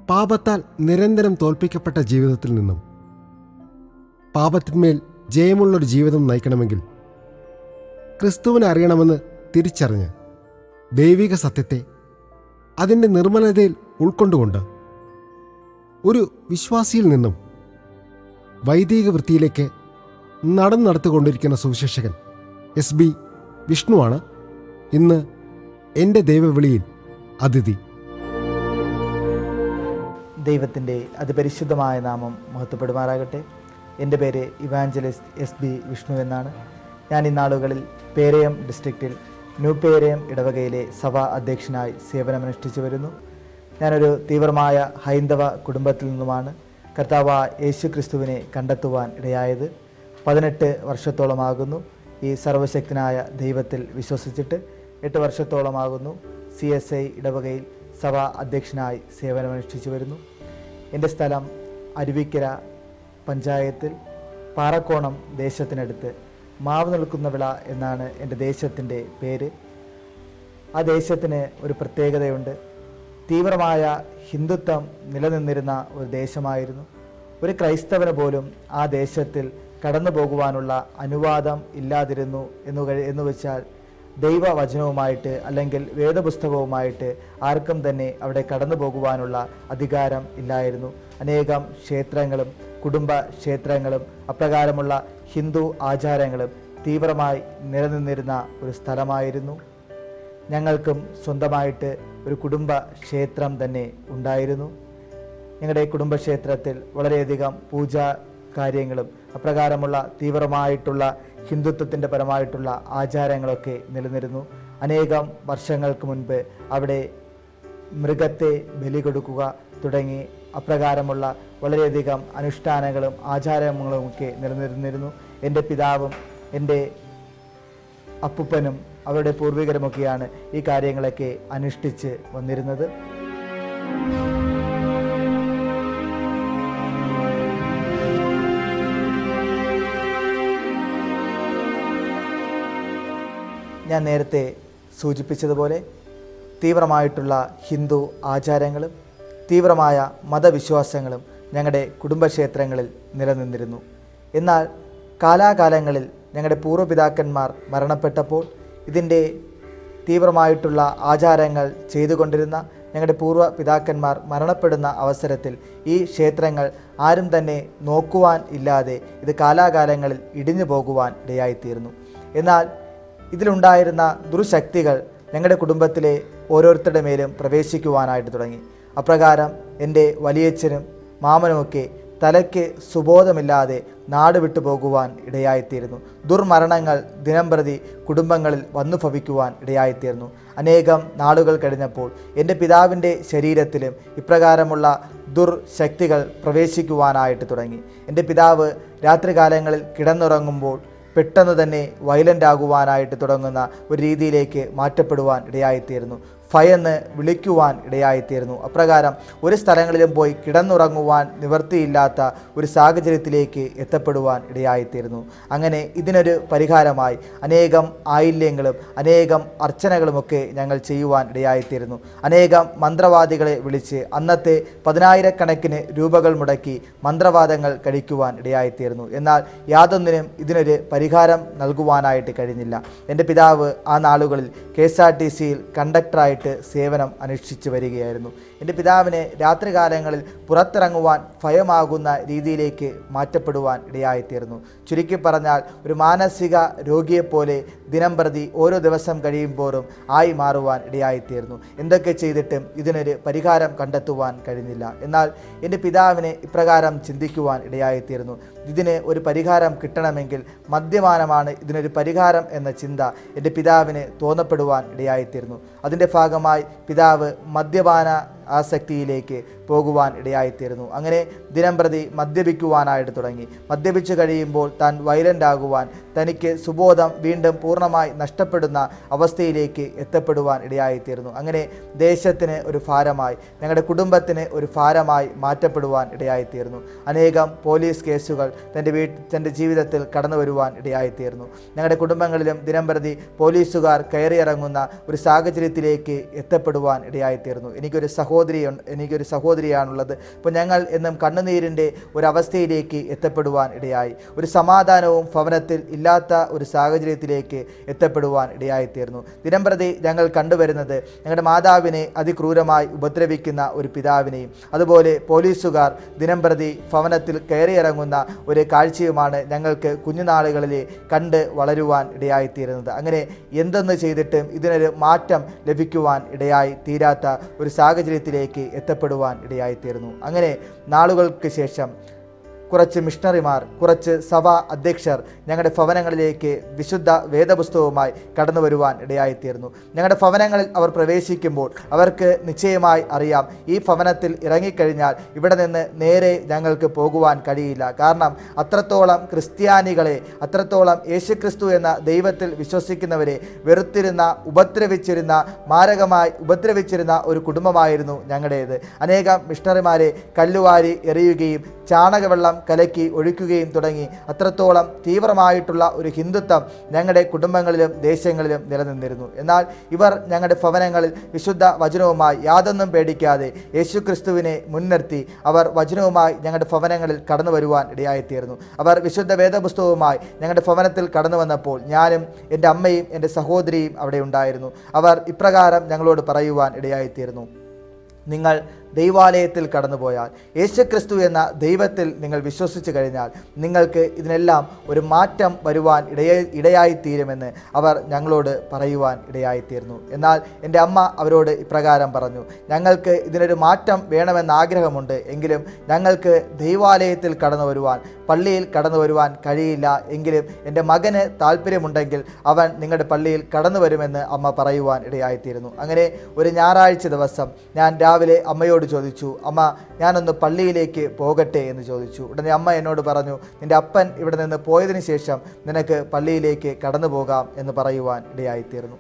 പാപത്താൽ നിരന്തരം തോൽപ്പിക്കപ്പെട്ട ജീവിതത്തിൽ നിന്നും പാപത്തിന്മേൽ ജയമുള്ളൊരു ജീവിതം നയിക്കണമെങ്കിൽ ക്രിസ്തുവിനെ അറിയണമെന്ന് തിരിച്ചറിഞ്ഞ് ദൈവിക സത്യത്തെ അതിൻ്റെ നിർമ്മലതയിൽ ഉൾക്കൊണ്ടുകൊണ്ട് ഒരു വിശ്വാസിയിൽ നിന്നും വൈദിക വൃത്തിയിലേക്ക് നടന്നു നടത്തിക്കൊണ്ടിരിക്കുന്ന സുവിശേഷകൻ എസ് ബി വിഷ്ണുവാണ് ഇന്ന് എൻ്റെ ദൈവവിളിയിൽ അതിഥി ദൈവത്തിൻ്റെ അതിപരിശുദ്ധമായ നാമം മഹത്വപ്പെടുമാറാകട്ടെ എൻ്റെ പേര് ഇവാഞ്ചലിസ്റ്റ് എസ് ബി വിഷ്ണു എന്നാണ് ഞാൻ ഇന്നാളുകളിൽ പേരയം ഡിസ്ട്രിക്റ്റിൽ ന്യൂ പേരയം ഇടവകയിലെ സഭാ അധ്യക്ഷനായി സേവനമനുഷ്ഠിച്ചു വരുന്നു ഞാനൊരു തീവ്രമായ ഹൈന്ദവ കുടുംബത്തിൽ നിന്നുമാണ് കർത്താവ് യേശു ക്രിസ്തുവിനെ കണ്ടെത്തുവാൻ ഇടയായത് പതിനെട്ട് വർഷത്തോളമാകുന്നു ഈ സർവശക്തനായ ദൈവത്തിൽ വിശ്വസിച്ചിട്ട് എട്ട് വർഷത്തോളമാകുന്നു സി എസ് ഐ ഇടവകയിൽ സഭാ അധ്യക്ഷനായി സേവനമനുഷ്ഠിച്ചു വരുന്നു എൻ്റെ സ്ഥലം അരുവിക്കര പഞ്ചായത്തിൽ പാറക്കോണം ദേശത്തിനടുത്ത് മാവ് നിൽക്കുന്ന വിള എന്നാണ് എൻ്റെ ദേശത്തിൻ്റെ പേര് ആ ദേശത്തിന് ഒരു പ്രത്യേകതയുണ്ട് തീവ്രമായ ഹിന്ദുത്വം നിലനിന്നിരുന്ന ഒരു ദേശമായിരുന്നു ഒരു ക്രൈസ്തവന് പോലും ആ ദേശത്തിൽ കടന്നു പോകുവാനുള്ള അനുവാദം ഇല്ലാതിരുന്നു എന്ന് കഴി എന്ന് വെച്ചാൽ ദൈവവചനവുമായിട്ട് അല്ലെങ്കിൽ വേദപുസ്തകവുമായിട്ട് ആർക്കും തന്നെ അവിടെ കടന്നു പോകുവാനുള്ള അധികാരം ഇല്ലായിരുന്നു അനേകം ക്ഷേത്രങ്ങളും കുടുംബ ക്ഷേത്രങ്ങളും അപ്രകാരമുള്ള ഹിന്ദു ആചാരങ്ങളും തീവ്രമായി നിലനിന്നിരുന്ന ഒരു സ്ഥലമായിരുന്നു ഞങ്ങൾക്കും സ്വന്തമായിട്ട് ഒരു കുടുംബ ക്ഷേത്രം തന്നെ ഉണ്ടായിരുന്നു ഞങ്ങളുടെ കുടുംബക്ഷേത്രത്തിൽ വളരെയധികം പൂജാ കാര്യങ്ങളും അപ്രകാരമുള്ള തീവ്രമായിട്ടുള്ള ഹിന്ദുത്വത്തിൻ്റെ പരമായിട്ടുള്ള ആചാരങ്ങളൊക്കെ നിലനിരുന്നു അനേകം വർഷങ്ങൾക്ക് മുൻപ് അവിടെ മൃഗത്തെ ബലി കൊടുക്കുക തുടങ്ങി അപ്രകാരമുള്ള വളരെയധികം അനുഷ്ഠാനങ്ങളും ആചാരങ്ങളുമൊക്കെ നിലനിന്നിരുന്നു എൻ്റെ പിതാവും എൻ്റെ അപ്പുപ്പനും അവരുടെ പൂർവികരുമൊക്കെയാണ് ഈ കാര്യങ്ങളൊക്കെ അനുഷ്ഠിച്ച് വന്നിരുന്നത് ഞാൻ നേരത്തെ സൂചിപ്പിച്ചതുപോലെ തീവ്രമായിട്ടുള്ള ഹിന്ദു ആചാരങ്ങളും തീവ്രമായ മതവിശ്വാസങ്ങളും ഞങ്ങളുടെ കുടുംബക്ഷേത്രങ്ങളിൽ നിലനിന്നിരുന്നു എന്നാൽ കാലാകാലങ്ങളിൽ ഞങ്ങളുടെ പൂർവ്വപിതാക്കന്മാർ മരണപ്പെട്ടപ്പോൾ ഇതിൻ്റെ തീവ്രമായിട്ടുള്ള ആചാരങ്ങൾ ചെയ്തുകൊണ്ടിരുന്ന ഞങ്ങളുടെ പൂർവ്വ പിതാക്കന്മാർ മരണപ്പെടുന്ന അവസരത്തിൽ ഈ ക്ഷേത്രങ്ങൾ ആരും തന്നെ നോക്കുവാൻ ഇല്ലാതെ ഇത് കാലാകാലങ്ങളിൽ ഇടിഞ്ഞു പോകുവാൻ ഇടയായിത്തീർന്നു എന്നാൽ ഇതിലുണ്ടായിരുന്ന ദുർശക്തികൾ ഞങ്ങളുടെ കുടുംബത്തിലെ ഓരോരുത്തരുടെ മേലും പ്രവേശിക്കുവാനായിട്ട് തുടങ്ങി അപ്രകാരം എൻ്റെ വലിയച്ഛനും മാമനുമൊക്കെ തലയ്ക്ക് സുബോധമില്ലാതെ നാട് വിട്ടു പോകുവാൻ ഇടയായിത്തീരുന്നു ദുർമരണങ്ങൾ ദിനംപ്രതി കുടുംബങ്ങളിൽ വന്നു ഭവിക്കുവാൻ ഇടയായിത്തീർന്നു അനേകം നാളുകൾ കഴിഞ്ഞപ്പോൾ എൻ്റെ പിതാവിൻ്റെ ശരീരത്തിലും ഇപ്രകാരമുള്ള ദുർശക്തികൾ പ്രവേശിക്കുവാനായിട്ട് തുടങ്ങി എൻ്റെ പിതാവ് രാത്രികാലങ്ങളിൽ കിടന്നുറങ്ങുമ്പോൾ പെട്ടെന്ന് തന്നെ വയലൻ്റ് ആകുവാനായിട്ട് തുടങ്ങുന്ന ഒരു രീതിയിലേക്ക് മാറ്റപ്പെടുവാൻ ഇടയായിത്തീരുന്നു ഭയന്ന് വിളിക്കുവാൻ ഇടയായിത്തീരുന്നു അപ്രകാരം ഒരു സ്ഥലങ്ങളിലും പോയി കിടന്നുറങ്ങുവാൻ നിവൃത്തിയില്ലാത്ത ഒരു സാഹചര്യത്തിലേക്ക് എത്തപ്പെടുവാൻ ഇടയായിത്തീരുന്നു അങ്ങനെ ഇതിനൊരു പരിഹാരമായി അനേകം ആയില്യങ്ങളും അനേകം അർച്ചനകളുമൊക്കെ ഞങ്ങൾ ചെയ്യുവാൻ ഇടയായിത്തീരുന്നു അനേകം മന്ത്രവാദികളെ വിളിച്ച് അന്നത്തെ പതിനായിരക്കണക്കിന് രൂപകൾ മുടക്കി മന്ത്രവാദങ്ങൾ കഴിക്കുവാൻ ഇടയായിത്തീർന്നു എന്നാൽ യാതൊന്നിനും ഇതിനൊരു പരിഹാരം നൽകുവാനായിട്ട് കഴിഞ്ഞില്ല എൻ്റെ പിതാവ് ആ നാളുകളിൽ കെ എസ് ആർ ടി സിയിൽ കണ്ടക്ടറായിട്ട് സേവനം അനുഷ്ഠിച്ചു വരികയായിരുന്നു എൻ്റെ പിതാവിന് രാത്രികാലങ്ങളിൽ പുറത്തിറങ്ങുവാൻ ഭയമാകുന്ന രീതിയിലേക്ക് മാറ്റപ്പെടുവാൻ ഇടയായിത്തീർന്നു ചുരുക്കി പറഞ്ഞാൽ ഒരു മാനസിക രോഗിയെപ്പോലെ ദിനം പ്രതി ഓരോ ദിവസം കഴിയുമ്പോഴും ആയി മാറുവാൻ ഇടയായിത്തീർന്നു എന്തൊക്കെ ചെയ്തിട്ടും ഇതിനൊരു പരിഹാരം കണ്ടെത്തുവാൻ കഴിഞ്ഞില്ല എന്നാൽ എൻ്റെ പിതാവിന് ഇപ്രകാരം ചിന്തിക്കുവാൻ ഇടയായിത്തീർന്നു ഇതിന് ഒരു പരിഹാരം കിട്ടണമെങ്കിൽ മദ്യപാനമാണ് ഇതിനൊരു പരിഹാരം എന്ന ചിന്ത എൻ്റെ പിതാവിന് തോന്നപ്പെടുവാൻ ഇടയായിത്തീർന്നു അതിൻ്റെ ഭാഗമായി പിതാവ് മദ്യപാന ആസക്തിയിലേക്ക് പോകുവാൻ ഇടയായിത്തീരുന്നു അങ്ങനെ ദിനം പ്രതി മദ്യപിക്കുവാനായിട്ട് തുടങ്ങി മദ്യപിച്ചു കഴിയുമ്പോൾ താൻ വയലൻ്റ് ആകുവാൻ തനിക്ക് സുബോധം വീണ്ടും പൂർണ്ണമായി നഷ്ടപ്പെടുന്ന അവസ്ഥയിലേക്ക് എത്തപ്പെടുവാൻ ഇടയായിത്തീരുന്നു അങ്ങനെ ദേശത്തിന് ഒരു ഭാരമായി ഞങ്ങളുടെ കുടുംബത്തിന് ഒരു ഭാരമായി മാറ്റപ്പെടുവാൻ ഇടയായിത്തീർന്നു അനേകം പോലീസ് കേസുകൾ തൻ്റെ വീട്ട് തൻ്റെ ജീവിതത്തിൽ കടന്നു വരുവാൻ ഇടയായിത്തീർന്നു ഞങ്ങളുടെ കുടുംബങ്ങളിലും ദിനം പ്രതി പോലീസുകാർ കയറിയിറങ്ങുന്ന ഒരു സാഹചര്യത്തിലേക്ക് എത്തപ്പെടുവാൻ ഇടയായിത്തീർന്നു എനിക്കൊരു സഹോദരൻ സഹോദരി എനിക്കൊരു സഹോദരിയാണുള്ളത് അപ്പോൾ ഞങ്ങൾ എന്നും കണ്ണുനീരിൻ്റെ ഒരവസ്ഥയിലേക്ക് എത്തപ്പെടുവാൻ ഇടയായി ഒരു സമാധാനവും ഭവനത്തിൽ ഇല്ലാത്ത ഒരു സാഹചര്യത്തിലേക്ക് എത്തപ്പെടുവാൻ ഇടയായിത്തീർന്നു ദിനംപ്രതി ഞങ്ങൾ കണ്ടുവരുന്നത് ഞങ്ങളുടെ മാതാവിനെ അതിക്രൂരമായി ഉപദ്രവിക്കുന്ന ഒരു പിതാവിനെയും അതുപോലെ പോലീസുകാർ ദിനംപ്രതി ഭവനത്തിൽ കയറിയിറങ്ങുന്ന ഒരു കാഴ്ചയുമാണ് ഞങ്ങൾക്ക് കുഞ്ഞുനാളുകളിൽ കണ്ട് വളരുവാൻ ഇടയായിത്തീരുന്നത് അങ്ങനെ എന്തെന്ന് ചെയ്തിട്ടും ഇതിനൊരു മാറ്റം ലഭിക്കുവാൻ ഇടയായി തീരാത്ത ഒരു സാഹചര്യത്തിലേക്ക് എത്തപ്പെടുവാൻ ഇടയായിത്തീർന്നു അങ്ങനെ നാളുകൾക്ക് ശേഷം കുറച്ച് മിഷണറിമാർ കുറച്ച് സഭാ അധ്യക്ഷർ ഞങ്ങളുടെ ഭവനങ്ങളിലേക്ക് വിശുദ്ധ വേദപുസ്തകവുമായി കടന്നു വരുവാൻ ഇടയായിത്തീർന്നു ഞങ്ങളുടെ ഭവനങ്ങളിൽ അവർ പ്രവേശിക്കുമ്പോൾ അവർക്ക് നിശ്ചയമായി അറിയാം ഈ ഭവനത്തിൽ ഇറങ്ങിക്കഴിഞ്ഞാൽ ഇവിടെ നിന്ന് നേരെ ഞങ്ങൾക്ക് പോകുവാൻ കഴിയില്ല കാരണം അത്രത്തോളം ക്രിസ്ത്യാനികളെ അത്രത്തോളം യേശുക്രിസ്തു എന്ന ദൈവത്തിൽ വിശ്വസിക്കുന്നവരെ വെറുത്തിരുന്ന ഉപദ്രവിച്ചിരുന്ന മാരകമായി ഉപദ്രവിച്ചിരുന്ന ഒരു കുടുംബമായിരുന്നു ഞങ്ങളുടേത് അനേകം മിഷണറിമാരെ കല്ലുവാരി എറിയുകയും ചാണകവെള്ളം കലക്കി ഒഴിക്കുകയും തുടങ്ങി അത്രത്തോളം തീവ്രമായിട്ടുള്ള ഒരു ഹിന്ദുത്വം ഞങ്ങളുടെ കുടുംബങ്ങളിലും ദേശങ്ങളിലും നിലനിന്നിരുന്നു എന്നാൽ ഇവർ ഞങ്ങളുടെ ഭവനങ്ങളിൽ വിശുദ്ധ വചനവുമായി യാതൊന്നും പേടിക്കാതെ യേശുക്രിസ്തുവിനെ മുൻനിർത്തി അവർ വചനവുമായി ഞങ്ങളുടെ ഭവനങ്ങളിൽ കടന്നു വരുവാൻ ഇടയായിത്തീർന്നു അവർ വിശുദ്ധ വേദപുസ്തകവുമായി ഞങ്ങളുടെ ഭവനത്തിൽ കടന്നു വന്നപ്പോൾ ഞാനും എൻ്റെ അമ്മയും എൻ്റെ സഹോദരിയും അവിടെ ഉണ്ടായിരുന്നു അവർ ഇപ്രകാരം ഞങ്ങളോട് പറയുവാൻ ഇടയായിത്തീർന്നു നിങ്ങൾ ദൈവാലയത്തിൽ കടന്നുപോയാൽ യേശുക്രിസ്തു എന്ന ദൈവത്തിൽ നിങ്ങൾ വിശ്വസിച്ചു കഴിഞ്ഞാൽ നിങ്ങൾക്ക് ഇതിനെല്ലാം ഒരു മാറ്റം വരുവാൻ ഇടയ ഇടയായിത്തീരുമെന്ന് അവർ ഞങ്ങളോട് പറയുവാൻ ഇടയായിത്തീർന്നു എന്നാൽ എൻ്റെ അമ്മ അവരോട് ഇപ്രകാരം പറഞ്ഞു ഞങ്ങൾക്ക് ഇതിനൊരു മാറ്റം വേണമെന്ന ആഗ്രഹമുണ്ട് എങ്കിലും ഞങ്ങൾക്ക് ദൈവാലയത്തിൽ കടന്നു വരുവാൻ പള്ളിയിൽ കടന്നു വരുവാൻ കഴിയില്ല എങ്കിലും എൻ്റെ മകന് താല്പര്യമുണ്ടെങ്കിൽ അവൻ നിങ്ങളുടെ പള്ളിയിൽ കടന്നു വരുമെന്ന് അമ്മ പറയുവാൻ ഇടയായിത്തീരുന്നു അങ്ങനെ ഒരു ഞായറാഴ്ച ദിവസം ഞാൻ രാവിലെ അമ്മയോട് ചോദിച്ചു അമ്മ ഞാനൊന്ന് പള്ളിയിലേക്ക് പോകട്ടെ എന്ന് ചോദിച്ചു ഉടനെ അമ്മ എന്നോട് പറഞ്ഞു നിൻ്റെ അപ്പൻ ഇവിടെ നിന്ന് പോയതിന് ശേഷം നിനക്ക് പള്ളിയിലേക്ക് കടന്നു പോകാം എന്ന് പറയുവാൻ ഇടയായിത്തീർന്നു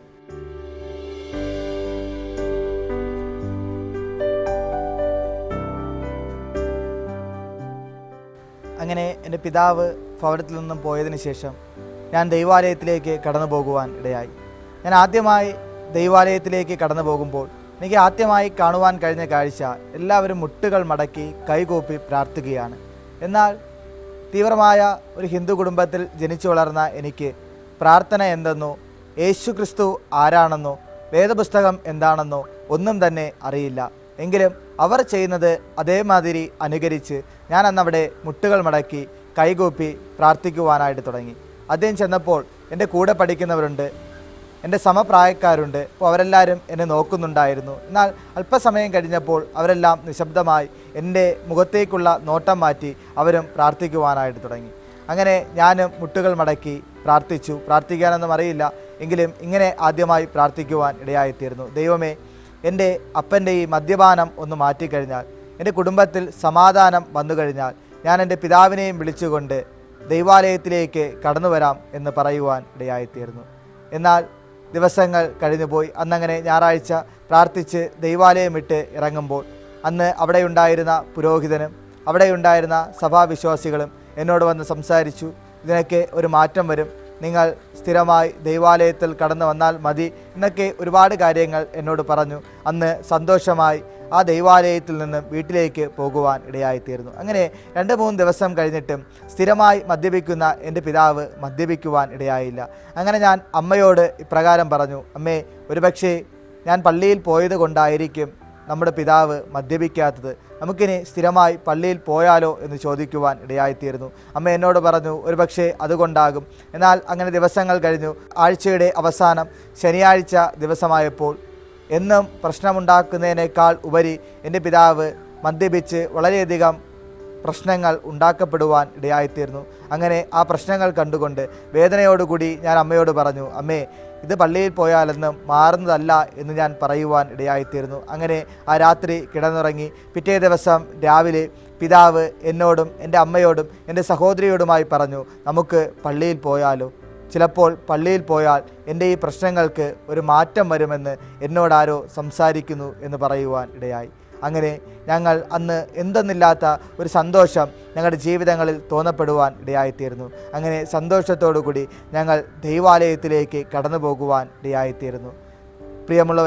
അങ്ങനെ എൻ്റെ പിതാവ് ഭവനത്തിൽ നിന്നും പോയതിന് ശേഷം ഞാൻ ദൈവാലയത്തിലേക്ക് കടന്നു പോകുവാൻ ഇടയായി ഞാൻ ആദ്യമായി ദൈവാലയത്തിലേക്ക് കടന്നു പോകുമ്പോൾ എനിക്ക് ആദ്യമായി കാണുവാൻ കഴിഞ്ഞ കാഴ്ച എല്ലാവരും മുട്ടുകൾ മടക്കി കൈകൂപ്പി പ്രാർത്ഥിക്കുകയാണ് എന്നാൽ തീവ്രമായ ഒരു ഹിന്ദു കുടുംബത്തിൽ ജനിച്ചു വളർന്ന എനിക്ക് പ്രാർത്ഥന എന്തെന്നോ യേശു ക്രിസ്തു ആരാണെന്നോ വേദപുസ്തകം എന്താണെന്നോ ഒന്നും തന്നെ അറിയില്ല എങ്കിലും അവർ ചെയ്യുന്നത് അതേമാതിരി അനുകരിച്ച് ഞാൻ അന്നവിടെ മുട്ടുകൾ മടക്കി കൈകൂപ്പി പ്രാർത്ഥിക്കുവാനായിട്ട് തുടങ്ങി അദ്ദേഹം ചെന്നപ്പോൾ എൻ്റെ കൂടെ പഠിക്കുന്നവരുണ്ട് എൻ്റെ സമപ്രായക്കാരുണ്ട് അപ്പോൾ അവരെല്ലാവരും എന്നെ നോക്കുന്നുണ്ടായിരുന്നു എന്നാൽ അല്പസമയം കഴിഞ്ഞപ്പോൾ അവരെല്ലാം നിശബ്ദമായി എൻ്റെ മുഖത്തേക്കുള്ള നോട്ടം മാറ്റി അവരും പ്രാർത്ഥിക്കുവാനായിട്ട് തുടങ്ങി അങ്ങനെ ഞാനും മുട്ടുകൾ മടക്കി പ്രാർത്ഥിച്ചു പ്രാർത്ഥിക്കാനൊന്നും അറിയില്ല എങ്കിലും ഇങ്ങനെ ആദ്യമായി പ്രാർത്ഥിക്കുവാൻ ഇടയായിത്തീർന്നു ദൈവമേ എൻ്റെ അപ്പൻ്റെ ഈ മദ്യപാനം ഒന്ന് മാറ്റിക്കഴിഞ്ഞാൽ എൻ്റെ കുടുംബത്തിൽ സമാധാനം വന്നു കഴിഞ്ഞാൽ ഞാൻ എൻ്റെ പിതാവിനെയും വിളിച്ചുകൊണ്ട് ദൈവാലയത്തിലേക്ക് കടന്നു വരാം എന്ന് പറയുവാൻ ഇടയായിത്തീർന്നു എന്നാൽ ദിവസങ്ങൾ കഴിഞ്ഞുപോയി അന്നങ്ങനെ ഞായറാഴ്ച പ്രാർത്ഥിച്ച് ദൈവാലയം വിട്ട് ഇറങ്ങുമ്പോൾ അന്ന് അവിടെയുണ്ടായിരുന്ന പുരോഹിതനും അവിടെയുണ്ടായിരുന്ന സഭാവിശ്വാസികളും എന്നോട് വന്ന് സംസാരിച്ചു ഇതിനൊക്കെ ഒരു മാറ്റം വരും നിങ്ങൾ സ്ഥിരമായി ദൈവാലയത്തിൽ കടന്നു വന്നാൽ മതി എന്നൊക്കെ ഒരുപാട് കാര്യങ്ങൾ എന്നോട് പറഞ്ഞു അന്ന് സന്തോഷമായി ആ ദൈവാലയത്തിൽ നിന്ന് വീട്ടിലേക്ക് പോകുവാൻ ഇടയായിത്തീർന്നു അങ്ങനെ രണ്ട് മൂന്ന് ദിവസം കഴിഞ്ഞിട്ടും സ്ഥിരമായി മദ്യപിക്കുന്ന എൻ്റെ പിതാവ് മദ്യപിക്കുവാൻ ഇടയായില്ല അങ്ങനെ ഞാൻ അമ്മയോട് ഇപ്രകാരം പറഞ്ഞു അമ്മേ ഒരുപക്ഷേ ഞാൻ പള്ളിയിൽ പോയത് കൊണ്ടായിരിക്കും നമ്മുടെ പിതാവ് മദ്യപിക്കാത്തത് നമുക്കിനി സ്ഥിരമായി പള്ളിയിൽ പോയാലോ എന്ന് ചോദിക്കുവാൻ ഇടയായിത്തീർന്നു അമ്മ എന്നോട് പറഞ്ഞു ഒരുപക്ഷെ അതുകൊണ്ടാകും എന്നാൽ അങ്ങനെ ദിവസങ്ങൾ കഴിഞ്ഞു ആഴ്ചയുടെ അവസാനം ശനിയാഴ്ച ദിവസമായപ്പോൾ എന്നും പ്രശ്നമുണ്ടാക്കുന്നതിനേക്കാൾ ഉപരി എൻ്റെ പിതാവ് മദ്യപിച്ച് വളരെയധികം പ്രശ്നങ്ങൾ ഉണ്ടാക്കപ്പെടുവാൻ ഇടയായിത്തീർന്നു അങ്ങനെ ആ പ്രശ്നങ്ങൾ കണ്ടുകൊണ്ട് വേദനയോടുകൂടി ഞാൻ അമ്മയോട് പറഞ്ഞു അമ്മേ ഇത് പള്ളിയിൽ പോയാലെന്നും മാറുന്നതല്ല എന്ന് ഞാൻ പറയുവാൻ ഇടയായിത്തീർന്നു അങ്ങനെ ആ രാത്രി കിടന്നുറങ്ങി പിറ്റേ ദിവസം രാവിലെ പിതാവ് എന്നോടും എൻ്റെ അമ്മയോടും എൻ്റെ സഹോദരിയോടുമായി പറഞ്ഞു നമുക്ക് പള്ളിയിൽ പോയാലോ ചിലപ്പോൾ പള്ളിയിൽ പോയാൽ എൻ്റെ ഈ പ്രശ്നങ്ങൾക്ക് ഒരു മാറ്റം വരുമെന്ന് എന്നോടാരോ സംസാരിക്കുന്നു എന്ന് പറയുവാൻ ഇടയായി അങ്ങനെ ഞങ്ങൾ അന്ന് എന്തെന്നില്ലാത്ത ഒരു സന്തോഷം ഞങ്ങളുടെ ജീവിതങ്ങളിൽ തോന്നപ്പെടുവാൻ ഇടയായിത്തീരുന്നു അങ്ങനെ സന്തോഷത്തോടു കൂടി ഞങ്ങൾ ദൈവാലയത്തിലേക്ക് കടന്നു പോകുവാൻ ഇടയായിത്തീരുന്നു പ്രിയമുള്ളവരെ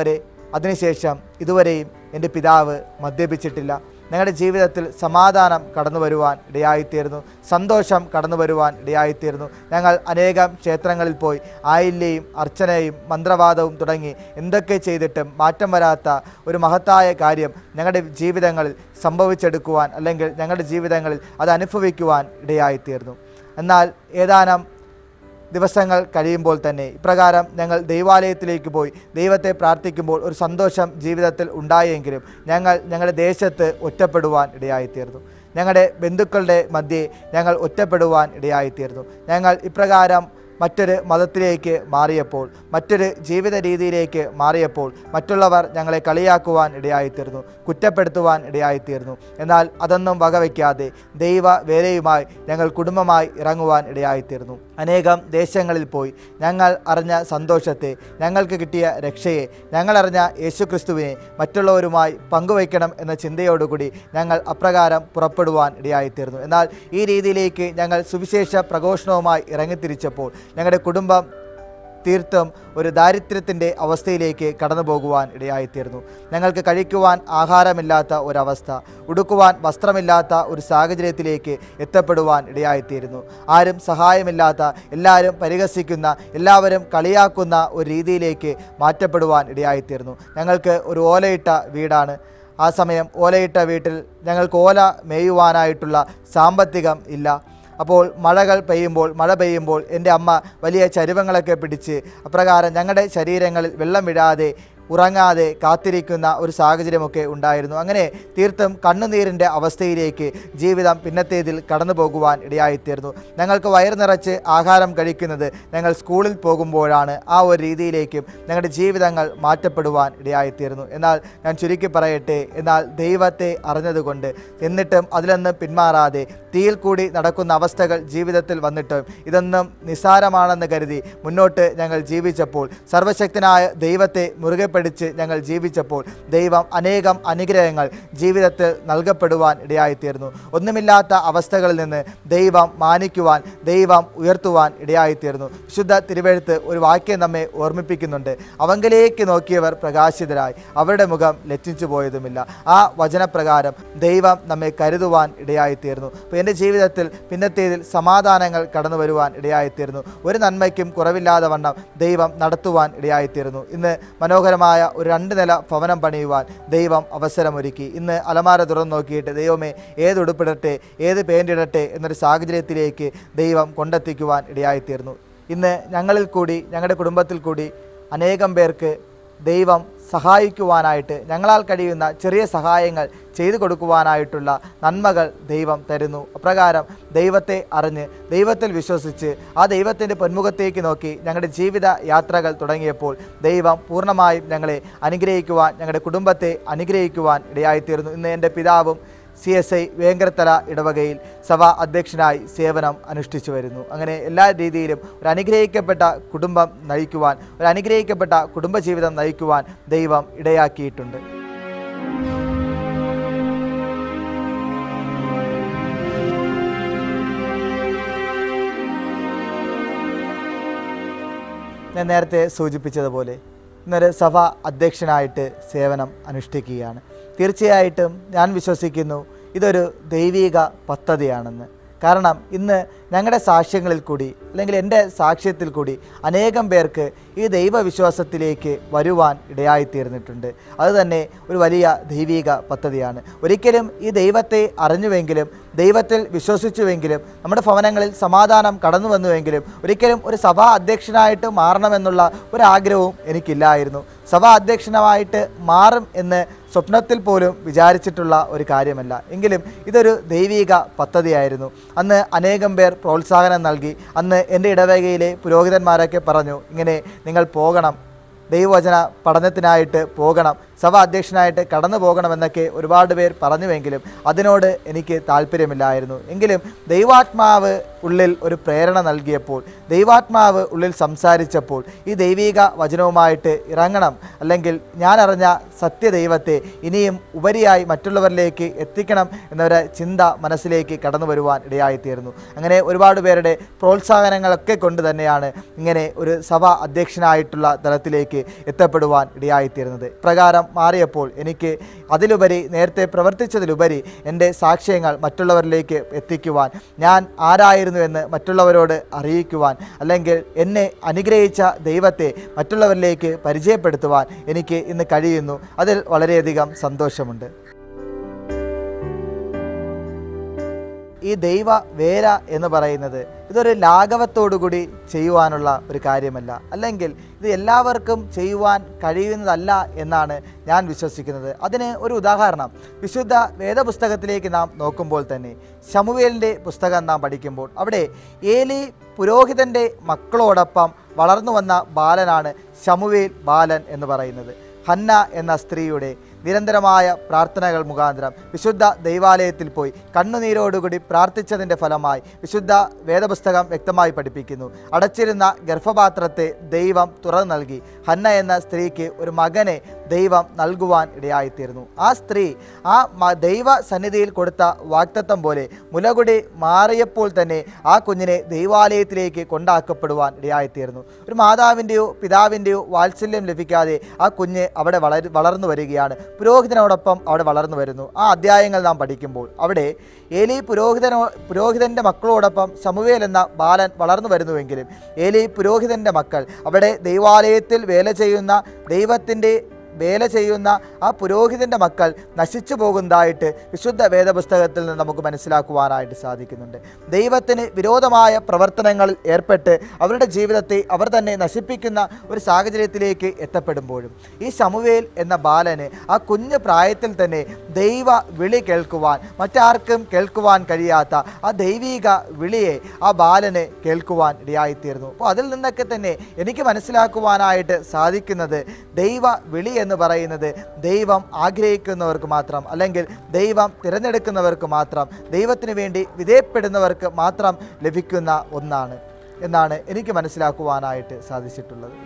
അതിനുശേഷം ഇതുവരെയും എൻ്റെ പിതാവ് മദ്യപിച്ചിട്ടില്ല ഞങ്ങളുടെ ജീവിതത്തിൽ സമാധാനം കടന്നു വരുവാൻ ഇടയായിത്തീർന്നു സന്തോഷം കടന്നു വരുവാൻ ഇടയായിത്തീർന്നു ഞങ്ങൾ അനേകം ക്ഷേത്രങ്ങളിൽ പോയി ആയില്യയും അർച്ചനയും മന്ത്രവാദവും തുടങ്ങി എന്തൊക്കെ ചെയ്തിട്ടും മാറ്റം വരാത്ത ഒരു മഹത്തായ കാര്യം ഞങ്ങളുടെ ജീവിതങ്ങളിൽ സംഭവിച്ചെടുക്കുവാൻ അല്ലെങ്കിൽ ഞങ്ങളുടെ ജീവിതങ്ങളിൽ അത് അനുഭവിക്കുവാൻ ഇടയായിത്തീർന്നു എന്നാൽ ഏതാനും ദിവസങ്ങൾ കഴിയുമ്പോൾ തന്നെ ഇപ്രകാരം ഞങ്ങൾ ദൈവാലയത്തിലേക്ക് പോയി ദൈവത്തെ പ്രാർത്ഥിക്കുമ്പോൾ ഒരു സന്തോഷം ജീവിതത്തിൽ ഉണ്ടായെങ്കിലും ഞങ്ങൾ ഞങ്ങളുടെ ദേശത്ത് ഒറ്റപ്പെടുവാൻ ഇടയായിത്തീർന്നു ഞങ്ങളുടെ ബന്ധുക്കളുടെ മധ്യേ ഞങ്ങൾ ഒറ്റപ്പെടുവാൻ ഇടയായിത്തീർന്നു ഞങ്ങൾ ഇപ്രകാരം മറ്റൊരു മതത്തിലേക്ക് മാറിയപ്പോൾ മറ്റൊരു ജീവിത രീതിയിലേക്ക് മാറിയപ്പോൾ മറ്റുള്ളവർ ഞങ്ങളെ കളിയാക്കുവാൻ ഇടയായിത്തീർന്നു കുറ്റപ്പെടുത്തുവാൻ ഇടയായിത്തീർന്നു എന്നാൽ അതൊന്നും വകവയ്ക്കാതെ ദൈവ വേലയുമായി ഞങ്ങൾ കുടുംബമായി ഇറങ്ങുവാൻ ഇടയായിത്തീർന്നു അനേകം ദേശങ്ങളിൽ പോയി ഞങ്ങൾ അറിഞ്ഞ സന്തോഷത്തെ ഞങ്ങൾക്ക് കിട്ടിയ രക്ഷയെ ഞങ്ങൾ അറിഞ്ഞ യേശുക്രിസ്തുവിനെ മറ്റുള്ളവരുമായി പങ്കുവയ്ക്കണം എന്ന ചിന്തയോടുകൂടി ഞങ്ങൾ അപ്രകാരം പുറപ്പെടുവാൻ ഇടയായിത്തീർന്നു എന്നാൽ ഈ രീതിയിലേക്ക് ഞങ്ങൾ സുവിശേഷ പ്രഘോഷണവുമായി ഇറങ്ങിത്തിരിച്ചപ്പോൾ ഞങ്ങളുടെ കുടുംബം തീർത്തും ഒരു ദാരിദ്ര്യത്തിൻ്റെ അവസ്ഥയിലേക്ക് കടന്നു പോകുവാൻ ഇടയായിത്തീർന്നു ഞങ്ങൾക്ക് കഴിക്കുവാൻ ആഹാരമില്ലാത്ത ഒരവസ്ഥ ഉടുക്കുവാൻ വസ്ത്രമില്ലാത്ത ഒരു സാഹചര്യത്തിലേക്ക് എത്തപ്പെടുവാൻ ഇടയായിത്തീരുന്നു ആരും സഹായമില്ലാത്ത എല്ലാവരും പരിഹസിക്കുന്ന എല്ലാവരും കളിയാക്കുന്ന ഒരു രീതിയിലേക്ക് മാറ്റപ്പെടുവാൻ ഇടയായിത്തീർന്നു ഞങ്ങൾക്ക് ഒരു ഓലയിട്ട വീടാണ് ആ സമയം ഓലയിട്ട വീട്ടിൽ ഞങ്ങൾക്ക് ഓല മേയുവാനായിട്ടുള്ള സാമ്പത്തികം ഇല്ല അപ്പോൾ മഴകൾ പെയ്യുമ്പോൾ മഴ പെയ്യുമ്പോൾ എൻ്റെ അമ്മ വലിയ ചരുവങ്ങളൊക്കെ പിടിച്ച് അപ്രകാരം ഞങ്ങളുടെ ശരീരങ്ങളിൽ വെള്ളം വിടാതെ ഉറങ്ങാതെ കാത്തിരിക്കുന്ന ഒരു സാഹചര്യമൊക്കെ ഉണ്ടായിരുന്നു അങ്ങനെ തീർത്തും കണ്ണുനീരിൻ്റെ അവസ്ഥയിലേക്ക് ജീവിതം പിന്നത്തേതിൽ കടന്നു പോകുവാൻ ഇടയായിത്തീർന്നു ഞങ്ങൾക്ക് വയറ് നിറച്ച് ആഹാരം കഴിക്കുന്നത് ഞങ്ങൾ സ്കൂളിൽ പോകുമ്പോഴാണ് ആ ഒരു രീതിയിലേക്കും ഞങ്ങളുടെ ജീവിതങ്ങൾ മാറ്റപ്പെടുവാൻ ഇടയായിത്തീർന്നു എന്നാൽ ഞാൻ ചുരുക്കി പറയട്ടെ എന്നാൽ ദൈവത്തെ അറിഞ്ഞതുകൊണ്ട് എന്നിട്ടും അതിൽ നിന്ന് പിന്മാറാതെ തീയിൽ കൂടി നടക്കുന്ന അവസ്ഥകൾ ജീവിതത്തിൽ വന്നിട്ടും ഇതൊന്നും നിസ്സാരമാണെന്ന് കരുതി മുന്നോട്ട് ഞങ്ങൾ ജീവിച്ചപ്പോൾ സർവശക്തനായ ദൈവത്തെ മുറുകെ പിടിച്ച് ഞങ്ങൾ ജീവിച്ചപ്പോൾ ദൈവം അനേകം അനുഗ്രഹങ്ങൾ ജീവിതത്തിൽ നൽകപ്പെടുവാൻ ഇടയായിത്തീർന്നു ഒന്നുമില്ലാത്ത അവസ്ഥകളിൽ നിന്ന് ദൈവം മാനിക്കുവാൻ ദൈവം ഉയർത്തുവാൻ ഇടയായിത്തീർന്നു വിശുദ്ധ തിരുവെഴുത്ത് ഒരു വാക്യം നമ്മെ ഓർമ്മിപ്പിക്കുന്നുണ്ട് അവങ്കിലേക്ക് നോക്കിയവർ പ്രകാശിതരായി അവരുടെ മുഖം ലജ്ജിച്ചു പോയതുമില്ല ആ വചനപ്രകാരം ദൈവം നമ്മെ കരുതുവാൻ ഇടയായിത്തീർന്നു അപ്പോൾ എൻ്റെ ജീവിതത്തിൽ പിന്നത്തേതിൽ സമാധാനങ്ങൾ കടന്നു വരുവാൻ ഇടയായിത്തീർന്നു ഒരു നന്മയ്ക്കും കുറവില്ലാതെ വണ്ണം ദൈവം നടത്തുവാൻ ഇടയായിത്തീർന്നു ഇന്ന് മനോഹരമായ ഒരു രണ്ട് നില ഭവനം പണിയുവാൻ ദൈവം അവസരമൊരുക്കി ഇന്ന് അലമാര തുറന്നു നോക്കിയിട്ട് ദൈവമേ ഏത് ഉടുപ്പിടട്ടെ ഏത് പേൻ്റ് ഇടട്ടെ എന്നൊരു സാഹചര്യത്തിലേക്ക് ദൈവം കൊണ്ടെത്തിക്കുവാൻ ഇടയായിത്തീർന്നു ഇന്ന് ഞങ്ങളിൽ കൂടി ഞങ്ങളുടെ കുടുംബത്തിൽ കൂടി അനേകം പേർക്ക് ദൈവം സഹായിക്കുവാനായിട്ട് ഞങ്ങളാൽ കഴിയുന്ന ചെറിയ സഹായങ്ങൾ ചെയ്തു കൊടുക്കുവാനായിട്ടുള്ള നന്മകൾ ദൈവം തരുന്നു അപ്രകാരം ദൈവത്തെ അറിഞ്ഞ് ദൈവത്തിൽ വിശ്വസിച്ച് ആ ദൈവത്തിൻ്റെ പൊന്മുഖത്തേക്ക് നോക്കി ഞങ്ങളുടെ ജീവിത യാത്രകൾ തുടങ്ങിയപ്പോൾ ദൈവം പൂർണ്ണമായും ഞങ്ങളെ അനുഗ്രഹിക്കുവാൻ ഞങ്ങളുടെ കുടുംബത്തെ അനുഗ്രഹിക്കുവാൻ ഇടയായിത്തീർന്നു ഇന്ന് എൻ്റെ പിതാവും സി എസ് ഐ വേങ്കരത്തല ഇടവകയിൽ സഭാ അധ്യക്ഷനായി സേവനം അനുഷ്ഠിച്ചു വരുന്നു അങ്ങനെ എല്ലാ രീതിയിലും ഒരു അനുഗ്രഹിക്കപ്പെട്ട കുടുംബം നയിക്കുവാൻ ഒരു അനുഗ്രഹിക്കപ്പെട്ട കുടുംബജീവിതം നയിക്കുവാൻ ദൈവം ഇടയാക്കിയിട്ടുണ്ട് ഞാൻ നേരത്തെ സൂചിപ്പിച്ചതുപോലെ ഇന്നൊരു സഭ അധ്യക്ഷനായിട്ട് സേവനം അനുഷ്ഠിക്കുകയാണ് തീർച്ചയായിട്ടും ഞാൻ വിശ്വസിക്കുന്നു ഇതൊരു ദൈവിക പദ്ധതിയാണെന്ന് കാരണം ഇന്ന് ഞങ്ങളുടെ സാക്ഷ്യങ്ങളിൽ കൂടി അല്ലെങ്കിൽ എൻ്റെ സാക്ഷ്യത്തിൽ കൂടി അനേകം പേർക്ക് ഈ ദൈവവിശ്വാസത്തിലേക്ക് വരുവാൻ ഇടയായിത്തീർന്നിട്ടുണ്ട് അതുതന്നെ ഒരു വലിയ ദൈവിക പദ്ധതിയാണ് ഒരിക്കലും ഈ ദൈവത്തെ അറിഞ്ഞുവെങ്കിലും ദൈവത്തിൽ വിശ്വസിച്ചുവെങ്കിലും നമ്മുടെ ഭവനങ്ങളിൽ സമാധാനം കടന്നു വന്നുവെങ്കിലും ഒരിക്കലും ഒരു സഭാ അധ്യക്ഷനായിട്ട് മാറണമെന്നുള്ള ഒരാഗ്രഹവും എനിക്കില്ലായിരുന്നു സഭാ അധ്യക്ഷനായിട്ട് മാറും എന്ന് സ്വപ്നത്തിൽ പോലും വിചാരിച്ചിട്ടുള്ള ഒരു കാര്യമല്ല എങ്കിലും ഇതൊരു ദൈവിക പദ്ധതിയായിരുന്നു അന്ന് അനേകം പേർ പ്രോത്സാഹനം നൽകി അന്ന് എൻ്റെ ഇടവകയിലെ പുരോഹിതന്മാരൊക്കെ പറഞ്ഞു ഇങ്ങനെ നിങ്ങൾ പോകണം ദൈവവചന പഠനത്തിനായിട്ട് പോകണം സഭ അധ്യക്ഷനായിട്ട് കടന്നു പോകണമെന്നൊക്കെ ഒരുപാട് പേർ പറഞ്ഞുവെങ്കിലും അതിനോട് എനിക്ക് താല്പര്യമില്ലായിരുന്നു എങ്കിലും ദൈവാത്മാവ് ഉള്ളിൽ ഒരു പ്രേരണ നൽകിയപ്പോൾ ദൈവാത്മാവ് ഉള്ളിൽ സംസാരിച്ചപ്പോൾ ഈ ദൈവിക വചനവുമായിട്ട് ഇറങ്ങണം അല്ലെങ്കിൽ ഞാൻ അറിഞ്ഞ സത്യദൈവത്തെ ഇനിയും ഉപരിയായി മറ്റുള്ളവരിലേക്ക് എത്തിക്കണം എന്നൊരു ചിന്ത മനസ്സിലേക്ക് കടന്നു വരുവാൻ ഇടയായിത്തീർന്നു അങ്ങനെ ഒരുപാട് പേരുടെ പ്രോത്സാഹനങ്ങളൊക്കെ കൊണ്ട് തന്നെയാണ് ഇങ്ങനെ ഒരു സഭ അധ്യക്ഷനായിട്ടുള്ള തലത്തിലേക്ക് എത്തപ്പെടുവാൻ ഇടയായിത്തീരുന്നത് പ്രകാരം മാറിയപ്പോൾ എനിക്ക് അതിലുപരി നേരത്തെ പ്രവർത്തിച്ചതിലുപരി എൻ്റെ സാക്ഷ്യങ്ങൾ മറ്റുള്ളവരിലേക്ക് എത്തിക്കുവാൻ ഞാൻ ആരായിരുന്നു എന്ന് മറ്റുള്ളവരോട് അറിയിക്കുവാൻ അല്ലെങ്കിൽ എന്നെ അനുഗ്രഹിച്ച ദൈവത്തെ മറ്റുള്ളവരിലേക്ക് പരിചയപ്പെടുത്തുവാൻ എനിക്ക് ഇന്ന് കഴിയുന്നു അതിൽ വളരെയധികം സന്തോഷമുണ്ട് ഈ ദൈവ വേല എന്ന് പറയുന്നത് ഇതൊരു ലാഘവത്തോടുകൂടി ചെയ്യുവാനുള്ള ഒരു കാര്യമല്ല അല്ലെങ്കിൽ ഇത് എല്ലാവർക്കും ചെയ്യുവാൻ കഴിയുന്നതല്ല എന്നാണ് ഞാൻ വിശ്വസിക്കുന്നത് അതിന് ഒരു ഉദാഹരണം വിശുദ്ധ വേദപുസ്തകത്തിലേക്ക് നാം നോക്കുമ്പോൾ തന്നെ ശമുവേലിൻ്റെ പുസ്തകം നാം പഠിക്കുമ്പോൾ അവിടെ ഏലി പുരോഹിതൻ്റെ മക്കളോടൊപ്പം വളർന്നു വന്ന ബാലനാണ് ശമുവേൽ ബാലൻ എന്ന് പറയുന്നത് ഹന്ന എന്ന സ്ത്രീയുടെ നിരന്തരമായ പ്രാർത്ഥനകൾ മുഖാന്തരം വിശുദ്ധ ദൈവാലയത്തിൽ പോയി കണ്ണുനീരോടുകൂടി പ്രാർത്ഥിച്ചതിൻ്റെ ഫലമായി വിശുദ്ധ വേദപുസ്തകം വ്യക്തമായി പഠിപ്പിക്കുന്നു അടച്ചിരുന്ന ഗർഭപാത്രത്തെ ദൈവം തുറന്നു നൽകി ഹന്ന എന്ന സ്ത്രീക്ക് ഒരു മകനെ ദൈവം നൽകുവാൻ ഇടയായിത്തീർന്നു ആ സ്ത്രീ ആ മ- ദൈവ സന്നിധിയിൽ കൊടുത്ത വാക്തത്വം പോലെ മുലകുടി മാറിയപ്പോൾ തന്നെ ആ കുഞ്ഞിനെ ദൈവാലയത്തിലേക്ക് കൊണ്ടാക്കപ്പെടുവാൻ ഇടയായിത്തീർന്നു ഒരു മാതാവിൻ്റെയോ പിതാവിൻ്റെയോ വാത്സല്യം ലഭിക്കാതെ ആ കുഞ്ഞ് അവിടെ വളർ വളർന്നു വരികയാണ് പുരോഹിതനോടൊപ്പം അവിടെ വളർന്നു വരുന്നു ആ അധ്യായങ്ങൾ നാം പഠിക്കുമ്പോൾ അവിടെ ഏലി പുരോഹിതനോ പുരോഹിതൻ്റെ മക്കളോടൊപ്പം ശമുവേൽ എന്ന ബാലൻ വളർന്നു വരുന്നുവെങ്കിലും ഏലി പുരോഹിതൻ്റെ മക്കൾ അവിടെ ദൈവാലയത്തിൽ വേല ചെയ്യുന്ന ദൈവത്തിൻ്റെ വേല ചെയ്യുന്ന ആ പുരോഹിതൻ്റെ മക്കൾ നശിച്ചു പോകുന്നതായിട്ട് വിശുദ്ധ വേദപുസ്തകത്തിൽ നിന്ന് നമുക്ക് മനസ്സിലാക്കുവാനായിട്ട് സാധിക്കുന്നുണ്ട് ദൈവത്തിന് വിരോധമായ പ്രവർത്തനങ്ങളിൽ ഏർപ്പെട്ട് അവരുടെ ജീവിതത്തെ അവർ തന്നെ നശിപ്പിക്കുന്ന ഒരു സാഹചര്യത്തിലേക്ക് എത്തപ്പെടുമ്പോഴും ഈ ശമുവേൽ എന്ന ബാലന് ആ കുഞ്ഞു പ്രായത്തിൽ തന്നെ ദൈവ വിളി കേൾക്കുവാൻ മറ്റാർക്കും കേൾക്കുവാൻ കഴിയാത്ത ആ ദൈവീക വിളിയെ ആ ബാലന് കേൾക്കുവാൻ ഇടയായിത്തീർന്നു അപ്പോൾ അതിൽ നിന്നൊക്കെ തന്നെ എനിക്ക് മനസ്സിലാക്കുവാനായിട്ട് സാധിക്കുന്നത് ദൈവ വിളി എന്ന് പറയുന്നത് ദൈവം ആഗ്രഹിക്കുന്നവർക്ക് മാത്രം അല്ലെങ്കിൽ ദൈവം തിരഞ്ഞെടുക്കുന്നവർക്ക് മാത്രം ദൈവത്തിന് വേണ്ടി വിധേയപ്പെടുന്നവർക്ക് മാത്രം ലഭിക്കുന്ന ഒന്നാണ് എന്നാണ് എനിക്ക് മനസ്സിലാക്കുവാനായിട്ട് സാധിച്ചിട്ടുള്ളത്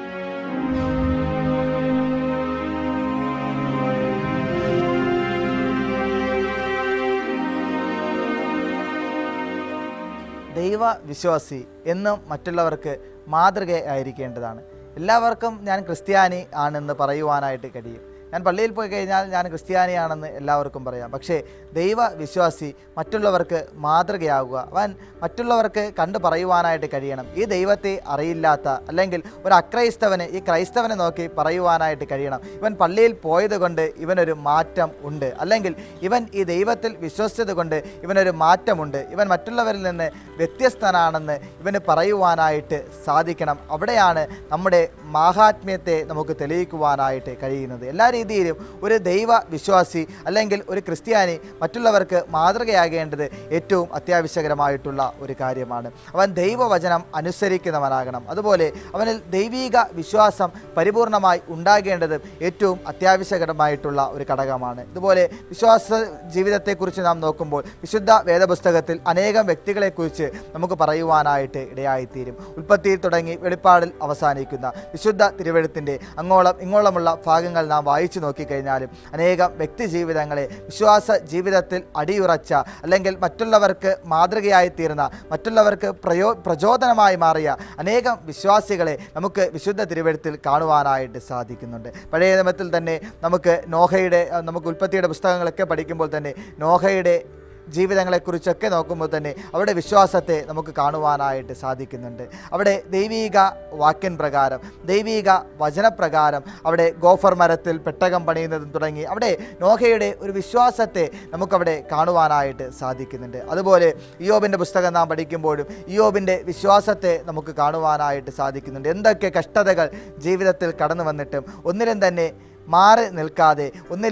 ദൈവ വിശ്വാസി എന്നും മറ്റുള്ളവർക്ക് മാതൃകയായിരിക്കേണ്ടതാണ് എല്ലാവർക്കും ഞാൻ ക്രിസ്ത്യാനി ആണെന്ന് പറയുവാനായിട്ട് കഴിയും ഞാൻ പള്ളിയിൽ പോയി കഴിഞ്ഞാൽ ഞാൻ ക്രിസ്ത്യാനിയാണെന്ന് എല്ലാവർക്കും പറയാം പക്ഷേ ദൈവ വിശ്വാസി മറ്റുള്ളവർക്ക് മാതൃകയാകുക അവൻ മറ്റുള്ളവർക്ക് കണ്ടു പറയുവാനായിട്ട് കഴിയണം ഈ ദൈവത്തെ അറിയില്ലാത്ത അല്ലെങ്കിൽ ഒരു അക്രൈസ്തവന് ഈ ക്രൈസ്തവനെ നോക്കി പറയുവാനായിട്ട് കഴിയണം ഇവൻ പള്ളിയിൽ പോയത് കൊണ്ട് ഇവനൊരു മാറ്റം ഉണ്ട് അല്ലെങ്കിൽ ഇവൻ ഈ ദൈവത്തിൽ വിശ്വസിച്ചത് കൊണ്ട് ഇവനൊരു മാറ്റമുണ്ട് ഇവൻ മറ്റുള്ളവരിൽ നിന്ന് വ്യത്യസ്തനാണെന്ന് ഇവന് പറയുവാനായിട്ട് സാധിക്കണം അവിടെയാണ് നമ്മുടെ മാഹാത്മ്യത്തെ നമുക്ക് തെളിയിക്കുവാനായിട്ട് കഴിയുന്നത് എല്ലാ രീതിയിലും ഒരു ദൈവ വിശ്വാസി അല്ലെങ്കിൽ ഒരു ക്രിസ്ത്യാനി മറ്റുള്ളവർക്ക് മാതൃകയാകേണ്ടത് ഏറ്റവും അത്യാവശ്യകരമായിട്ടുള്ള ഒരു കാര്യമാണ് അവൻ ദൈവവചനം അനുസരിക്കുന്നവനാകണം അതുപോലെ അവനിൽ ദൈവീക വിശ്വാസം പരിപൂർണമായി ഉണ്ടാകേണ്ടത് ഏറ്റവും അത്യാവശ്യകരമായിട്ടുള്ള ഒരു ഘടകമാണ് ഇതുപോലെ വിശ്വാസ ജീവിതത്തെക്കുറിച്ച് നാം നോക്കുമ്പോൾ വിശുദ്ധ വേദപുസ്തകത്തിൽ അനേകം വ്യക്തികളെക്കുറിച്ച് നമുക്ക് പറയുവാനായിട്ട് ഇടയായിത്തീരും ഉൽപ്പത്തിയിൽ തുടങ്ങി വെളിപ്പാടിൽ അവസാനിക്കുന്ന വിശുദ്ധ തിരുവഴുത്തിൻ്റെ അങ്ങോളം ഇങ്ങോളമുള്ള ഭാഗങ്ങൾ നാം വായിച്ചു നോക്കിക്കഴിഞ്ഞാലും അനേകം വ്യക്തി ജീവിതങ്ങളെ വിശ്വാസ ജീവിതത്തിൽ അടിയുറച്ച അല്ലെങ്കിൽ മറ്റുള്ളവർക്ക് മാതൃകയായി തീർന്ന മറ്റുള്ളവർക്ക് പ്രയോ പ്രചോദനമായി മാറിയ അനേകം വിശ്വാസികളെ നമുക്ക് വിശുദ്ധ തിരുവഴുത്തിൽ കാണുവാനായിട്ട് സാധിക്കുന്നുണ്ട് പഴയ നിയമത്തിൽ തന്നെ നമുക്ക് നോഹയുടെ അഹ് നമുക്ക് ഉൽപ്പത്തിയുടെ പുസ്തകങ്ങളൊക്കെ പഠിക്കുമ്പോൾ തന്നെ നോഹയുടെ ജീവിതങ്ങളെക്കുറിച്ചൊക്കെ നോക്കുമ്പോൾ തന്നെ അവിടെ വിശ്വാസത്തെ നമുക്ക് കാണുവാനായിട്ട് സാധിക്കുന്നുണ്ട് അവിടെ ദൈവീക വാക്യൻ പ്രകാരം ദൈവീക വചനപ്രകാരം അവിടെ ഗോഫർ മരത്തിൽ പെട്ടകം പണിയുന്നതും തുടങ്ങി അവിടെ നോഹയുടെ ഒരു വിശ്വാസത്തെ നമുക്കവിടെ കാണുവാനായിട്ട് സാധിക്കുന്നുണ്ട് അതുപോലെ ഇയോബിൻ്റെ പുസ്തകം നാം പഠിക്കുമ്പോഴും ഇയോബിൻ്റെ വിശ്വാസത്തെ നമുക്ക് കാണുവാനായിട്ട് സാധിക്കുന്നുണ്ട് എന്തൊക്കെ കഷ്ടതകൾ ജീവിതത്തിൽ കടന്നു വന്നിട്ടും ഒന്നിലും തന്നെ മാറി നിൽക്കാതെ ഒന്നിലും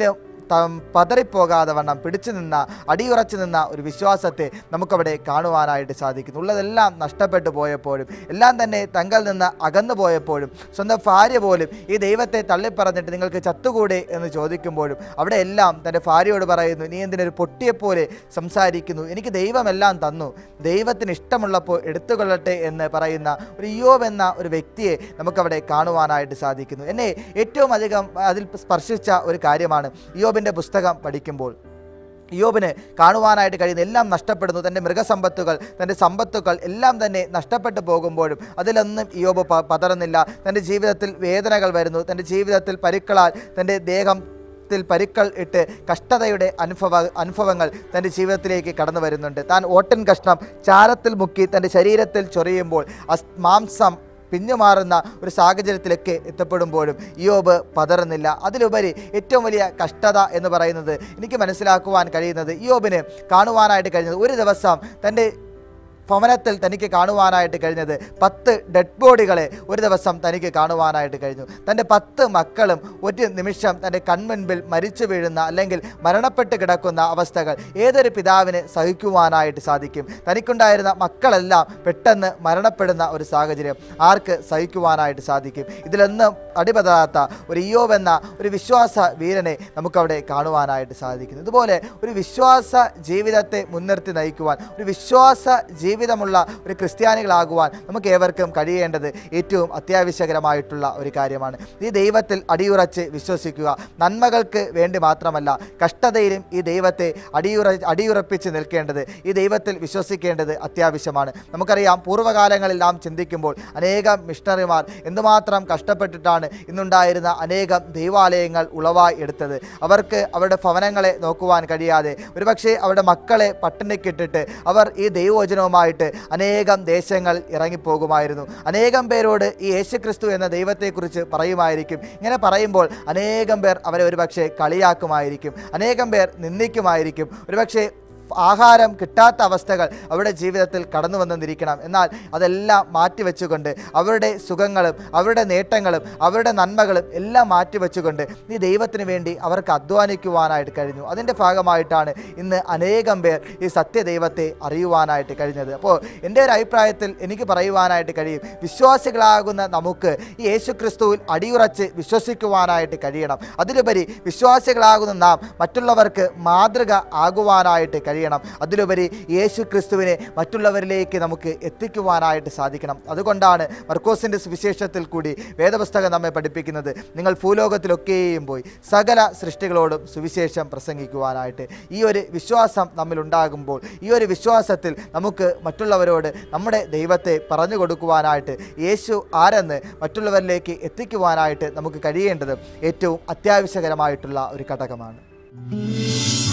ത- പതറിപ്പോകാതെ വണ്ണം പിടിച്ചു നിന്ന അടിയുറച്ചു നിന്ന ഒരു വിശ്വാസത്തെ നമുക്കവിടെ കാണുവാനായിട്ട് സാധിക്കുന്നു ഉള്ളതെല്ലാം നഷ്ടപ്പെട്ടു പോയപ്പോഴും എല്ലാം തന്നെ തങ്കിൽ നിന്ന് അകന്നു പോയപ്പോഴും സ്വന്തം ഭാര്യ പോലും ഈ ദൈവത്തെ തള്ളിപ്പറഞ്ഞിട്ട് നിങ്ങൾക്ക് ചത്തുകൂടെ എന്ന് ചോദിക്കുമ്പോഴും അവിടെ എല്ലാം തൻ്റെ ഭാര്യയോട് പറയുന്നു നീ എന്തിനൊരു പൊട്ടിയെപ്പോലെ സംസാരിക്കുന്നു എനിക്ക് ദൈവമെല്ലാം തന്നു ദൈവത്തിന് ഇഷ്ടമുള്ളപ്പോൾ എടുത്തുകൊള്ളട്ടെ എന്ന് പറയുന്ന ഒരു യോബ് എന്ന ഒരു വ്യക്തിയെ നമുക്കവിടെ കാണുവാനായിട്ട് സാധിക്കുന്നു എന്നെ ഏറ്റവും അധികം അതിൽ സ്പർശിച്ച ഒരു കാര്യമാണ് യോബിൻ്റെ പുസ്തകം പഠിക്കുമ്പോൾ യോബിന് കാണുവാനായിട്ട് കഴിയുന്ന എല്ലാം നഷ്ടപ്പെടുന്നു തൻ്റെ മൃഗസമ്പത്തുകൾ തൻ്റെ സമ്പത്തുകൾ എല്ലാം തന്നെ നഷ്ടപ്പെട്ടു പോകുമ്പോഴും അതിലൊന്നും യോബ് പ- പതറുന്നില്ല തൻ്റെ ജീവിതത്തിൽ വേദനകൾ വരുന്നു തൻ്റെ ജീവിതത്തിൽ പരുക്കളാൽ തൻ്റെ ദേഹം ത്തിൽ പരിക്കൾ ഇട്ട് കഷ്ടതയുടെ അനുഭവ അനുഭവങ്ങൾ തൻ്റെ ജീവിതത്തിലേക്ക് കടന്നു വരുന്നുണ്ട് താൻ ഓട്ടൻ കഷ്ണം ചാരത്തിൽ മുക്കി തൻ്റെ ശരീരത്തിൽ ചൊറിയുമ്പോൾ അസ് മാംസം പിഞ്ഞുമാറുന്ന ഒരു സാഹചര്യത്തിലൊക്കെ എത്തപ്പെടുമ്പോഴും യോബ് പതറുന്നില്ല അതിലുപരി ഏറ്റവും വലിയ കഷ്ടത എന്ന് പറയുന്നത് എനിക്ക് മനസ്സിലാക്കുവാൻ കഴിയുന്നത് യോബിന് കാണുവാനായിട്ട് കഴിഞ്ഞത് ഒരു ദിവസം തൻ്റെ ഭവനത്തിൽ തനിക്ക് കാണുവാനായിട്ട് കഴിഞ്ഞത് പത്ത് ഡെഡ് ബോഡികളെ ഒരു ദിവസം തനിക്ക് കാണുവാനായിട്ട് കഴിഞ്ഞു തൻ്റെ പത്ത് മക്കളും ഒരു നിമിഷം തൻ്റെ കൺമുൻപിൽ മരിച്ചു വീഴുന്ന അല്ലെങ്കിൽ മരണപ്പെട്ട് കിടക്കുന്ന അവസ്ഥകൾ ഏതൊരു പിതാവിന് സഹിക്കുവാനായിട്ട് സാധിക്കും തനിക്കുണ്ടായിരുന്ന മക്കളെല്ലാം പെട്ടെന്ന് മരണപ്പെടുന്ന ഒരു സാഹചര്യം ആർക്ക് സഹിക്കുവാനായിട്ട് സാധിക്കും ഇതിലൊന്നും അടിപതാത്ത ഒരു ഇയോബ് എന്ന ഒരു വിശ്വാസ വീരനെ നമുക്കവിടെ കാണുവാനായിട്ട് സാധിക്കുന്നു ഇതുപോലെ ഒരു വിശ്വാസ ജീവിതത്തെ മുൻനിർത്തി നയിക്കുവാൻ ഒരു വിശ്വാസ ജീവിതമുള്ള ഒരു ക്രിസ്ത്യാനികളാകുവാൻ നമുക്ക് ഏവർക്കും കഴിയേണ്ടത് ഏറ്റവും അത്യാവശ്യകരമായിട്ടുള്ള ഒരു കാര്യമാണ് ഈ ദൈവത്തിൽ അടിയുറച്ച് വിശ്വസിക്കുക നന്മകൾക്ക് വേണ്ടി മാത്രമല്ല കഷ്ടതയിലും ഈ ദൈവത്തെ അടിയുറ അടിയുറപ്പിച്ച് നിൽക്കേണ്ടത് ഈ ദൈവത്തിൽ വിശ്വസിക്കേണ്ടത് അത്യാവശ്യമാണ് നമുക്കറിയാം പൂർവ്വകാലങ്ങളിൽ നാം ചിന്തിക്കുമ്പോൾ അനേകം മിഷണറിമാർ എന്തുമാത്രം കഷ്ടപ്പെട്ടിട്ടാണ് ഇന്നുണ്ടായിരുന്ന അനേകം ദൈവാലയങ്ങൾ ഉളവായി എടുത്തത് അവർക്ക് അവരുടെ ഭവനങ്ങളെ നോക്കുവാൻ കഴിയാതെ ഒരുപക്ഷെ അവരുടെ മക്കളെ പട്ടിണിക്കിട്ടിട്ട് അവർ ഈ ദൈവവചനവുമായിട്ട് അനേകം ദേശങ്ങൾ ഇറങ്ങിപ്പോകുമായിരുന്നു അനേകം പേരോട് ഈ യേശുക്രിസ്തു എന്ന ദൈവത്തെക്കുറിച്ച് പറയുമായിരിക്കും ഇങ്ങനെ പറയുമ്പോൾ അനേകം പേർ അവരെ ഒരുപക്ഷെ കളിയാക്കുമായിരിക്കും അനേകം പേർ നിന്ദിക്കുമായിരിക്കും ഒരുപക്ഷെ ആഹാരം കിട്ടാത്ത അവസ്ഥകൾ അവരുടെ ജീവിതത്തിൽ കടന്നു വന്നെന്നിരിക്കണം എന്നാൽ അതെല്ലാം മാറ്റിവെച്ചുകൊണ്ട് അവരുടെ സുഖങ്ങളും അവരുടെ നേട്ടങ്ങളും അവരുടെ നന്മകളും എല്ലാം മാറ്റിവെച്ചുകൊണ്ട് ഈ ദൈവത്തിന് വേണ്ടി അവർക്ക് അധ്വാനിക്കുവാനായിട്ട് കഴിഞ്ഞു അതിൻ്റെ ഭാഗമായിട്ടാണ് ഇന്ന് അനേകം പേർ ഈ സത്യദൈവത്തെ അറിയുവാനായിട്ട് കഴിഞ്ഞത് അപ്പോൾ എൻ്റെ ഒരു അഭിപ്രായത്തിൽ എനിക്ക് പറയുവാനായിട്ട് കഴിയും വിശ്വാസികളാകുന്ന നമുക്ക് ഈ യേശുക്രിസ്തുവിൽ അടിയുറച്ച് വിശ്വസിക്കുവാനായിട്ട് കഴിയണം അതിലുപരി വിശ്വാസികളാകുന്ന നാം മറ്റുള്ളവർക്ക് മാതൃക ആകുവാനായിട്ട് കഴിയണം അതിലുപരി യേശു ക്രിസ്തുവിനെ മറ്റുള്ളവരിലേക്ക് നമുക്ക് എത്തിക്കുവാനായിട്ട് സാധിക്കണം അതുകൊണ്ടാണ് മർക്കോസിൻ്റെ സുവിശേഷത്തിൽ കൂടി വേദപുസ്തകം നമ്മെ പഠിപ്പിക്കുന്നത് നിങ്ങൾ ഭൂലോകത്തിലൊക്കെയും പോയി സകല സൃഷ്ടികളോടും സുവിശേഷം പ്രസംഗിക്കുവാനായിട്ട് ഈ ഒരു വിശ്വാസം നമ്മിലുണ്ടാകുമ്പോൾ ഈ ഒരു വിശ്വാസത്തിൽ നമുക്ക് മറ്റുള്ളവരോട് നമ്മുടെ ദൈവത്തെ പറഞ്ഞു കൊടുക്കുവാനായിട്ട് യേശു ആരെന്ന് മറ്റുള്ളവരിലേക്ക് എത്തിക്കുവാനായിട്ട് നമുക്ക് കഴിയേണ്ടത് ഏറ്റവും അത്യാവശ്യകരമായിട്ടുള്ള ഒരു ഘടകമാണ്